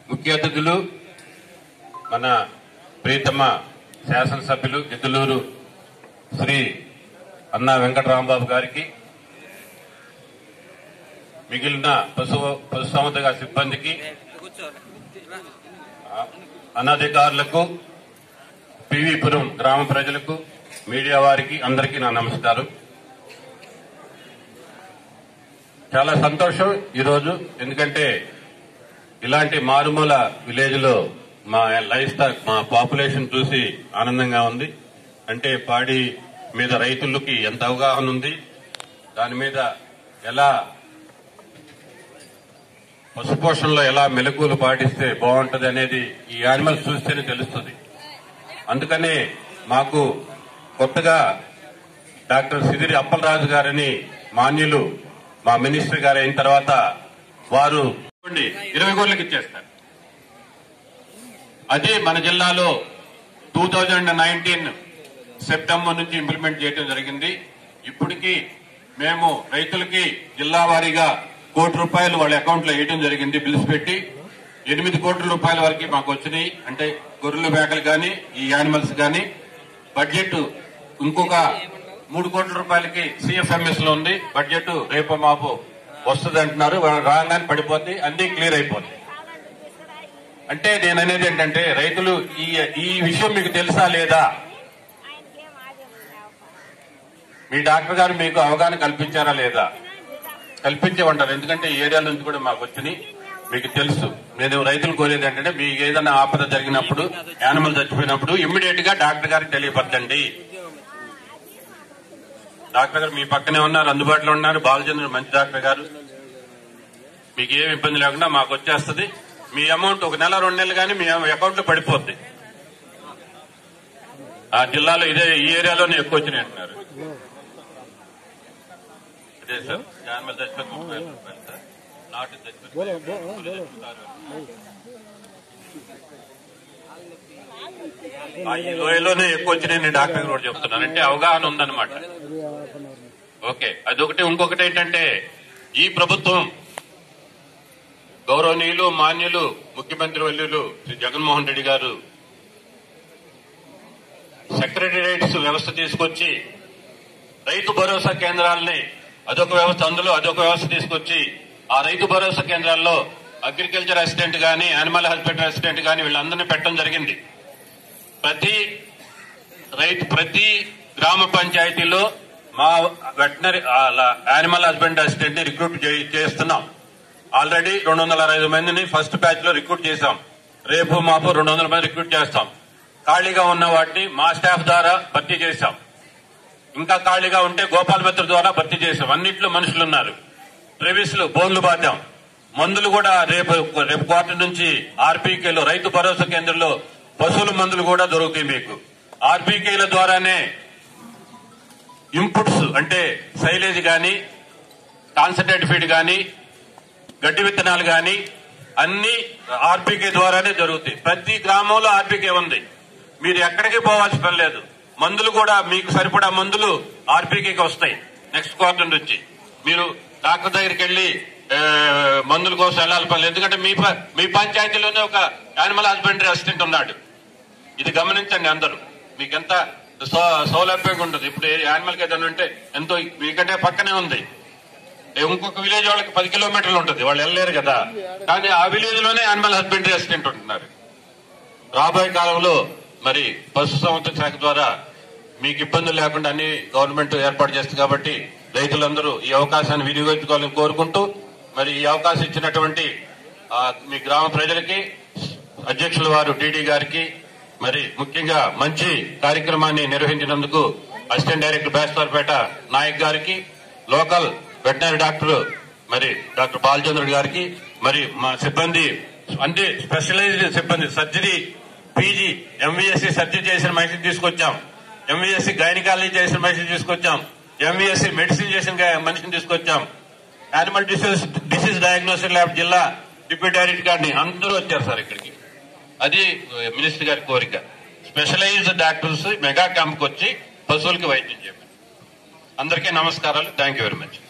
ముఖ్య అతిథులు మన ప్రీతమ శాసనసభ్యులు గిద్దలూరు శ్రీ అన్నా వెంకటరాంబాబు గారికి మిగిలిన పశు పశుసంవర్ధక సిబ్బందికి అనధికారులకు పివిపురం గ్రామ ప్రజలకు మీడియా వారికి అందరికీ నా నమస్కారం చాలా సంతోషం ఈరోజు ఎందుకంటే ఇలాంటి మారుమూల విలేజ్ లో మా లైఫ్ స్టాక్ మా పాపులేషన్ చూసి ఆనందంగా ఉంది అంటే పాడి మీద రైతులకి ఎంత అవగాహన ఉంది దాని మీద ఎలా పశుపోషణలో ఎలా మెలకువలు పాటిస్తే బాగుంటది అనేది ఈ యానిమల్స్ చూస్తేనే తెలుస్తుంది అందుకనే మాకు కొత్తగా డాక్టర్ సిదిరి అప్పలరాజు గారని మాన్యులు మా మినిస్టర్ గారు అయిన తర్వాత వారు ఇరవై కోట్లకి ఇచ్చేస్తారు అది మన జిల్లాలో టూ థౌజండ్ నైన్టీన్ సెప్టెంబర్ నుంచి ఇంప్లిమెంట్ చేయడం జరిగింది ఇప్పటికి మేము రైతులకి జిల్లా వారీగా కోటి రూపాయలు వాళ్ళ అకౌంట్ లో వేయడం జరిగింది బిల్స్ పెట్టి ఎనిమిది కోట్ల రూపాయల వరకు మాకు వచ్చినాయి అంటే గొర్రెలు మేకలు కానీ ఈ యానిమల్స్ కానీ బడ్జెట్ ఇంకొక మూడు కోట్ల రూపాయలకి సిఎఫ్ఎంఎస్ లో ఉంది బడ్జెట్ రేపు మాపు వస్తుంది అంటున్నారు వాళ్ళు రాగానే పడిపోద్ది అన్ని క్లియర్ అయిపోద్ది అంటే నేను అనేది ఏంటంటే రైతులు ఈ ఈ విషయం మీకు తెలుసా లేదా మీ డాక్టర్ గారు మీకు అవగాహన కల్పించారా లేదా కల్పించే ఉంటారు ఎందుకంటే ఈ ఏరియాల నుంచి కూడా మాకు వచ్చినాయి మీకు తెలుసు నేను రైతులు కోరేది ఏంటంటే మీకు ఏదైనా ఆపద జరిగినప్పుడు యానిమల్ చచ్చిపోయినప్పుడు ఇమ్మీడియట్ గా డాక్టర్ గారికి తెలియపరచండి డాక్టర్ గారు మీ పక్కనే ఉన్నారు అందుబాటులో ఉన్నారు బాలచంద్ర మంచి డాక్టర్ గారు మీకు ఏమి ఇబ్బంది లేకుండా మాకు వచ్చేస్తుంది మీ అమౌంట్ ఒక నెల రెండు నెలలు కానీ మీ అకౌంట్ లో పడిపోద్ది ఆ జిల్లాలో ఇదే ఈ ఏరియాలోనే ఎక్కువ వచ్చినాయి అంటున్నారు అదే సార్ యానిమల్ చచ్చిపోతే ముప్పై వేల రూపాయలు సార్ నాటు చచ్చిపోతే చచ్చిపోతారు. ఆ ఈ లోయలోనే ఎక్కువ వచ్చినాయి డాక్టర్ గారు కూడా చెప్తున్నాను అంటే అవగాహన ఉందన్నమాట ఓకే అదొకటి ఇంకొకటి ఏంటంటే ఈ ప్రభుత్వం గౌరవనీయులు మాన్యులు ముఖ్యమంత్రి వల్లులు శ్రీ జగన్మోహన్ రెడ్డి గారు సెక్రటరియట్స్ వ్యవస్థ తీసుకొచ్చి రైతు భరోసా కేంద్రాలని అదొక వ్యవస్థ అందులో అదొక వ్యవస్థ తీసుకొచ్చి ఆ రైతు భరోసా కేంద్రాల్లో అగ్రికల్చర్ అసిస్టెంట్ గాని యానిమల్ హస్బెండరీ అసిస్టెంట్ గాని వీళ్ళందరినీ పెట్టడం జరిగింది ప్రతి రైతు ప్రతి గ్రామ పంచాయతీలో మా వెటనరీ యానిమల్ హస్బెండ్ అసిస్టెంట్ ని రిక్రూట్ చే- చేస్తున్నాం ఆల్రెడీ రెండు వందల అరవై ఐదు మందిని ఫస్ట్ బ్యాచ్ లో రిక్రూట్ చేశాం రేపు మాపు రెండు వందల మంది రిక్రూట్ చేస్తాం ఖాళీగా ఉన్న వాటిని మా స్టాఫ్ ద్వారా భర్తీ చేశాం ఇంకా ఖాళీగా ఉంటే గోపాల్ మిత్ర ద్వారా భర్తీ చేశాం అన్నింటిలో మనుషులు ఉన్నారు ట్రెవిస్లు బోన్లు బాధ్యం మందులు కూడా రేపు రేపు క్వార్టర్ నుంచి ఆర్పీకేలో రైతు భరోసా కేంద్రంలో పశువుల మందులు కూడా దొరుకుతాయి మీకు ఆర్పీకేల ద్వారానే ఇన్పుట్స్ అంటే సైలేజ్ గాని కాన్సన్ట్రేట్ ఫీడ్ గాని గడ్డి విత్తనాలు గాని అన్ని ఆర్పీకే ద్వారానే జరుగుతాయి ప్రతి గ్రామంలో ఆర్పీకే ఉంది మీరు ఎక్కడికి పోవాల్సిన పని లేదు మందులు కూడా మీకు సరిపడా మందులు ఆర్పీకేకి వస్తాయి నెక్స్ట్ క్వార్టర్ నుంచి మీరు డాక్టర్ దగ్గరికి వెళ్లి ఆ, మందుల కోసం వెళ్ళాలి పని లేదు. ఎందుకంటే మీ ప- మీ పంచాయతీలోనే ఒక యానిమల్ హస్బెండరీ అసిస్టెంట్ ఉన్నాడు ఇది గమనించండి అందరూ మీకు ఎంత సౌ- సౌలభ్యంగా ఉంటుంది ఇప్పుడు యానిమల్ కి ఏదైనా ఉంటే ఎంతో మీకంటే పక్కనే ఉంది ఇంకొక విలేజ్ వాళ్ళకి పది కిలోమీటర్లు ఉంటుంది వాళ్ళు వెళ్ళలేరు కదా కానీ ఆ విలేజ్ లోనే యానిమల్ హస్బెండరీ అసిస్టెంట్ ఉంటున్నారు రాబోయే కాలంలో మరి పశు సంవర్ధక శాఖ ద్వారా మీకు ఇబ్బందులు లేకుండా అన్ని గవర్నమెంట్ ఏర్పాటు చేస్తుంది కాబట్టి రైతులందరూ ఈ అవకాశాన్ని వినియోగించుకోవాలని కోరుకుంటూ మరి ఈ అవకాశం ఇచ్చినటువంటి ఆ, మీ గ్రామ ప్రజలకి అధ్యక్షుల వారు టీడీ గారికి మరి ముఖ్యంగా మంచి కార్యక్రమాన్ని నిర్వహించినందుకు అసిస్టెంట్ డైరెక్టర్ బేస్తవారపేట నాయక్ గారికి లోకల్ వెటనరీ డాక్టర్ మరి డాక్టర్ బాలచంద్రుడు గారికి మరి మా సిబ్బంది అంటే స్పెషలైజ్డ్ సిబ్బంది సర్జరీ పీజీ ఎంవీఎస్సీ సర్జరీ చేసిన మనిషిని తీసుకొచ్చాం ఎంవీఎస్సీ గైనకాలజీ చేసిన మనిషిని తీసుకొచ్చాం ఎంవీఎస్సీ మెడిసిన్ చేసిన గా- మనిషిని తీసుకొచ్చాం animal disease disease diagnosis lab జిల్లా డిప్యూటీ డైరెక్టర్ గారిని అందరూ వచ్చారు సార్ ఇక్కడికి అది మినిస్టర్ గారి కోరిక స్పెషలైజ్డ్ డాక్టర్స్ మెగా క్యాంప్కి వచ్చి పశువులకి వైద్యం చేయమని అందరికీ నమస్కారాలు థ్యాంక్ యూ వెరీ మచ్